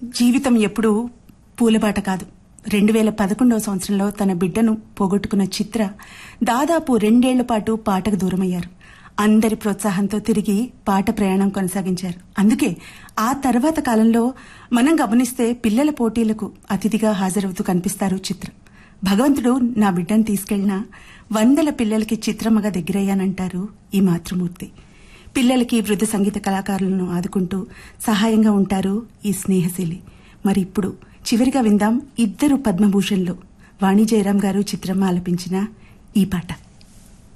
జీవితం ఎప్పుడూ పూలబాట కాదు రెండు వేల పదకొండవ సంవత్సరంలో తన బిడ్డను పోగొట్టుకున్న చిత్ర దాదాపు రెండేళ్ల పాటు పాటకు దూరమయ్యారు అందరి ప్రోత్సాహంతో తిరిగి పాట ప్రయాణం కొనసాగించారు అందుకే ఆ తర్వాత కాలంలో మనం గమనిస్తే పిల్లల పోటీలకు అతిథిగా హాజరవుతూ కనిపిస్తారు చిత్ర భగవంతుడు నా బిడ్డను తీసుకెళ్లినా వందల పిల్లలకి చిత్రమ్మగా దగ్గరయ్యానంటారు ఈ మాతృమూర్తి పిల్లలకి వృద్ధ సంగీత కళాకారులను ఆదుకుంటూ సహాయంగా ఉంటారు ఈ స్నేహశీలి మరి ఇప్పుడు చివరిగా విందాం ఇద్దరు పద్మభూషణ్లు వాణి జయరాం గారు చిత్రమ్మ ఆలపించిన ఈ పాట